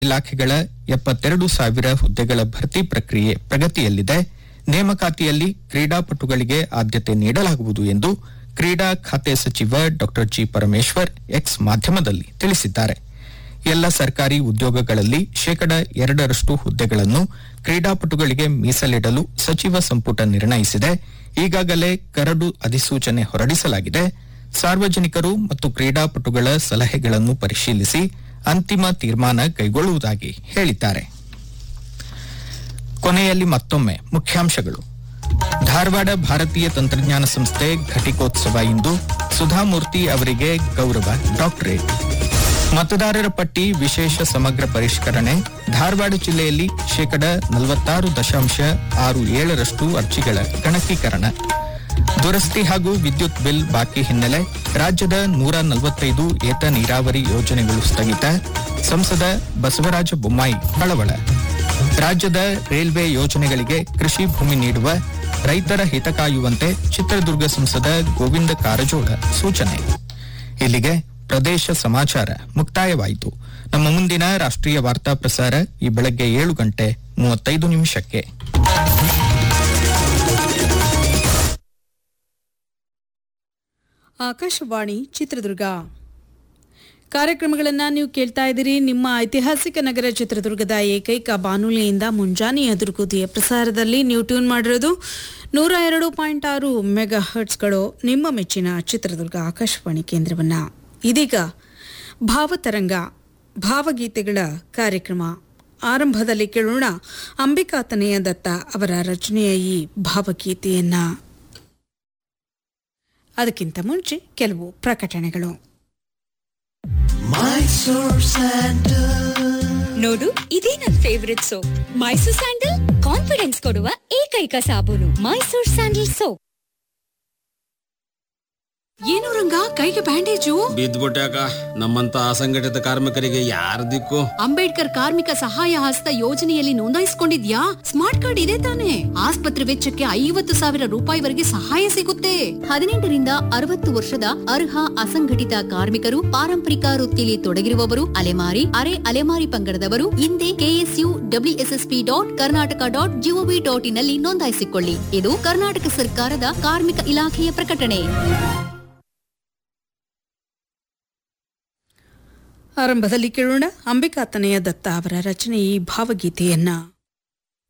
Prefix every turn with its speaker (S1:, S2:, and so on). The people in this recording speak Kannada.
S1: ಇಲಾಖೆಗಳ ಎಪ್ಪತ್ತೆರಡು ಸಾವಿರ ಹುದ್ದೆಗಳ ಭರ್ತಿ ಪ್ರಕ್ರಿಯೆ ಪ್ರಗತಿಯಲ್ಲಿದೆ ನೇಮಕಾತಿಯಲ್ಲಿ ಕ್ರೀಡಾಪಟುಗಳಿಗೆ ಆದ್ಯತೆ ನೀಡಲಾಗುವುದು ಎಂದು ಕ್ರೀಡಾ ಖಾತೆ ಸಚಿವ ಡಾ ಜಿ ಪರಮೇಶ್ವರ್ ಎಕ್ಸ್ ಮಾಧ್ಯಮದಲ್ಲಿ ತಿಳಿಸಿದ್ದಾರೆ ಎಲ್ಲ ಸರ್ಕಾರಿ ಉದ್ಯೋಗಗಳಲ್ಲಿ ಶೇಕಡ ಎರಡರಷ್ಟು ಹುದ್ದೆಗಳನ್ನು ಕ್ರೀಡಾಪಟುಗಳಿಗೆ ಮೀಸಲಿಡಲು ಸಚಿವ ಸಂಪುಟ ನಿರ್ಣಯಿಸಿದೆ ಈಗಾಗಲೇ ಕರಡು ಅಧಿಸೂಚನೆ ಹೊರಡಿಸಲಾಗಿದೆ ಸಾರ್ವಜನಿಕರು ಮತ್ತು ಕ್ರೀಡಾಪಟುಗಳ ಸಲಹೆಗಳನ್ನು ಪರಿಶೀಲಿಸಿ ಅಂತಿಮ ತೀರ್ಮಾನ ಕೈಗೊಳ್ಳುವುದಾಗಿ ಹೇಳಿದ್ದಾರೆ ಕೊನೆಯಲ್ಲಿ ಮತ್ತೊಮ್ಮೆ ಮುಖ್ಯಾಂಶಗಳು ಧಾರವಾಡ ಭಾರತೀಯ ತಂತ್ರಜ್ಞಾನ ಸಂಸ್ಥೆ ಘಟಿಕೋತ್ಸವ ಇಂದು ಸುಧಾಮೂರ್ತಿ ಅವರಿಗೆ ಗೌರವ ಡಾಕ್ಟರೇಟ್ ಮತದಾರರ ಪಟ್ಟಿ ವಿಶೇಷ ಸಮಗ್ರ ಪರಿಷ್ಕರಣೆ ಧಾರವಾಡ ಜಿಲ್ಲೆಯಲ್ಲಿ ಶೇಕಡ ನಲವತ್ತಾರು ದಶಾಂಶ ಆರು ಏಳರಷ್ಟು ಅರ್ಜಿಗಳ ಗಣಕೀಕರಣ ದುರಸ್ತಿ ಹಾಗೂ ವಿದ್ಯುತ್ ಬಿಲ್ ಬಾಕಿ ಹಿನ್ನೆಲೆ ರಾಜ್ಯದ ನೂರ ನಲವತ್ತೈದು ಏತ ನೀರಾವರಿ ಯೋಜನೆಗಳು ಸ್ಥಗಿತ ಸಂಸದ ಬಸವರಾಜ ಬೊಮ್ಮಾಯಿ ಕಳವಳ ರಾಜ್ಯದ ರೈಲ್ವೆ ಯೋಜನೆಗಳಿಗೆ ಕೃಷಿ ಭೂಮಿ ನೀಡುವ ರೈತರ ಹಿತ ಕಾಯುವಂತೆ ಚಿತ್ರದುರ್ಗ ಸಂಸದ ಗೋವಿಂದ ಕಾರಜೋಳ ಸೂಚನೆ ಇಲ್ಲಿಗೆ ಪ್ರದೇಶ ಸಮಾಚಾರ ಮುಕ್ತಾಯವಾಯಿತು ನಮ್ಮ ಮುಂದಿನ ರಾಷ್ಟ್ರೀಯ ವಾರ್ತಾ ಪ್ರಸಾರ ಈ ಬೆಳಗ್ಗೆ ಏಳು ಗಂಟೆ ಮೂವತ್ತೈದು ನಿಮಿಷಕ್ಕೆ
S2: ಆಕಾಶವಾಣಿ ಚಿತ್ರದುರ್ಗ ಕಾರ್ಯಕ್ರಮಗಳನ್ನು ನೀವು ಕೇಳ್ತಾ ಇದ್ದೀರಿ ನಿಮ್ಮ ಐತಿಹಾಸಿಕ ನಗರ ಚಿತ್ರದುರ್ಗದ ಏಕೈಕ ಬಾನುಲಿಯಿಂದ ಮುಂಜಾನೆ ಎದುರುಗುದಿಯ ಪ್ರಸಾರದಲ್ಲಿ ನೀವು ಟ್ಯೂನ್ ಮಾಡಿರೋದು ನೂರ ಎರಡು ಪಾಯಿಂಟ್ ಆರು ಮೆಗಾ ಹರ್ಟ್ಸ್ಗಳು ನಿಮ್ಮ ಮೆಚ್ಚಿನ ಚಿತ್ರದುರ್ಗ ಆಕಾಶವಾಣಿ ಕೇಂದ್ರವನ್ನ ಇದೀಗ ಭಾವತರಂಗ ಭಾವಗೀತೆಗಳ ಕಾರ್ಯಕ್ರಮ ಆರಂಭದಲ್ಲಿ ಕೇಳೋಣ ಅಂಬಿಕಾತನೆಯ ದತ್ತ ಅವರ ರಚನೆಯ ಈ ಭಾವಗೀತೆಯನ್ನ ಅದಕ್ಕಿಂತ ಮುಂಚೆ ಕೆಲವು ಪ್ರಕಟಣೆಗಳು
S3: ನೋಡು ಇದೇ ನನ್ favourite soap Mysore sandal confidence ಕೊಡುವ ಏಕೈಕ ಸಾಬೂನು ಮೈಸೂರ್ ಸ್ಯಾಂಡಲ್ ಸೋಪ್
S2: ಏನು ರಂಗ ಕೈಗೆ ಬ್ಯಾಂಡೇಜು
S4: ಬಿದ್ದ್ಬಿಟ್ಯಾಕ ನಮ್ಮಂತ ಅಸಂಘಟಿತ ಕಾರ್ಮಿಕರಿಗೆ ಯಾರ ದಿಕ್ಕು
S5: ಅಂಬೇಡ್ಕರ್ ಕಾರ್ಮಿಕ ಸಹಾಯ ಹಸ್ತ ಯೋಜನೆಯಲ್ಲಿ ನೋಂದಾಯಿಸಿಕೊಂಡಿದ್ಯಾ ಸ್ಮಾರ್ಟ್ ಕಾರ್ಡ್ ಇದೆ ತಾನೆ ಆಸ್ಪತ್ರೆ ವೆಚ್ಚಕ್ಕೆ ಐವತ್ತು ಸಾವಿರ ರೂಪಾಯಿವರೆಗೆ ಸಹಾಯ ಸಿಗುತ್ತೆ ಹದಿನೆಂಟರಿಂದ ಅರವತ್ತು ವರ್ಷದ ಅರ್ಹ ಅಸಂಘಟಿತ ಕಾರ್ಮಿಕರು ಪಾರಂಪರಿಕ ವೃತ್ತಿಯಲ್ಲಿ ತೊಡಗಿರುವವರು ಅಲೆಮಾರಿ ಅರೆ ಅಲೆಮಾರಿ ಪಂಗಡದವರು ಹಿಂದೆ KSU WSSP dot Karnataka dot GOV dot in ನಲ್ಲಿ ನೋಂದಾಯಿಸಿಕೊಳ್ಳಿ ಇದು ಕರ್ನಾಟಕ ಸರ್ಕಾರದ ಕಾರ್ಮಿಕ ಇಲಾಖೆಯ ಪ್ರಕಟಣೆ
S2: ಆರಂಭದಲ್ಲಿ ಕೇಳೋಣ ಅಂಬಿಕಾತನೆಯ ದತ್ತ ಅವರ ರಚನೆ ಈ ಭಾವಗೀತೆಯನ್ನ